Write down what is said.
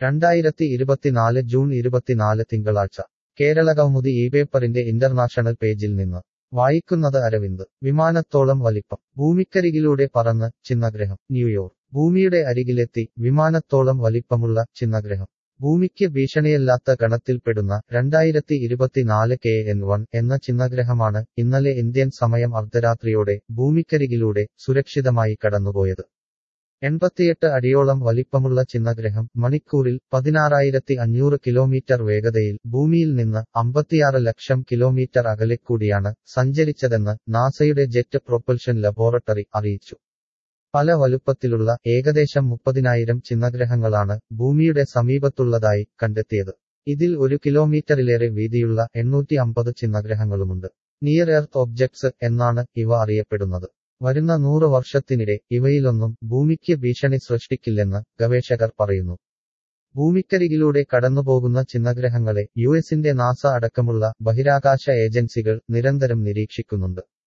രണ്ടായിരത്തി ഇരുപത്തിനാല് ജൂൺ ഇരുപത്തിനാല് തിങ്കളാഴ്ച കേരളകൗമുദി ഈ പേപ്പറിന്റെ ഇന്റർനാഷണൽ പേജിൽ നിന്ന് വായിക്കുന്നത് അരവിന്ദ് വിമാനത്തോളം വലിപ്പം ഭൂമിക്കരികിലൂടെ പറന്ന് ചിന്നഗ്രഹം ന്യൂയോർക്ക് ഭൂമിയുടെ അരികിലെത്തി വിമാനത്തോളം വലിപ്പമുള്ള ചിന്നഗ്രഹം ഭൂമിക്ക് ഭീഷണിയല്ലാത്ത ഗണത്തിൽപ്പെടുന്ന രണ്ടായിരത്തി ഇരുപത്തിനാല് കെ എൻ വൺ എന്ന ചിന്നഗ്രഹമാണ് ഇന്നലെ ഇന്ത്യൻ സമയം അർദ്ധരാത്രിയോടെ ഭൂമിക്കരികിലൂടെ സുരക്ഷിതമായി കടന്നുപോയത് എൺപത്തിയെട്ട് അടിയോളം വലിപ്പമുള്ള ചിന്നഗ്രഹം മണിക്കൂറിൽ പതിനാറായിരത്തി അഞ്ഞൂറ് കിലോമീറ്റർ വേഗതയിൽ ഭൂമിയിൽ നിന്ന് അമ്പത്തിയാറ് ലക്ഷം കിലോമീറ്റർ അകലെക്കൂടിയാണ് സഞ്ചരിച്ചതെന്ന് നാസയുടെ ജെറ്റ് പ്രൊപ്പൽഷൻ ലബോറട്ടറി അറിയിച്ചു പല വലുപ്പത്തിലുള്ള ഏകദേശം മുപ്പതിനായിരം ചിന്നഗ്രഹങ്ങളാണ് ഭൂമിയുടെ സമീപത്തുള്ളതായി കണ്ടെത്തിയത് ഇതിൽ ഒരു കിലോമീറ്ററിലേറെ വീതിയുള്ള എണ്ണൂറ്റി അമ്പത് ചിന്നഗ്രഹങ്ങളുമുണ്ട് നിയർ എർത്ത് ഒബ്ജക്ട്സ് എന്നാണ് ഇവ അറിയപ്പെടുന്നത് വരുന്ന നൂറ് വർഷത്തിനിടെ ഇവയിലൊന്നും ഭൂമിക്ക് ഭീഷണി സൃഷ്ടിക്കില്ലെന്ന് ഗവേഷകർ പറയുന്നു ഭൂമിക്കരികിലൂടെ കടന്നുപോകുന്ന ചിന്നഗ്രഹങ്ങളെ യുഎസിന്റെ നാസ അടക്കമുള്ള ബഹിരാകാശ ഏജൻസികൾ നിരന്തരം നിരീക്ഷിക്കുന്നുണ്ട്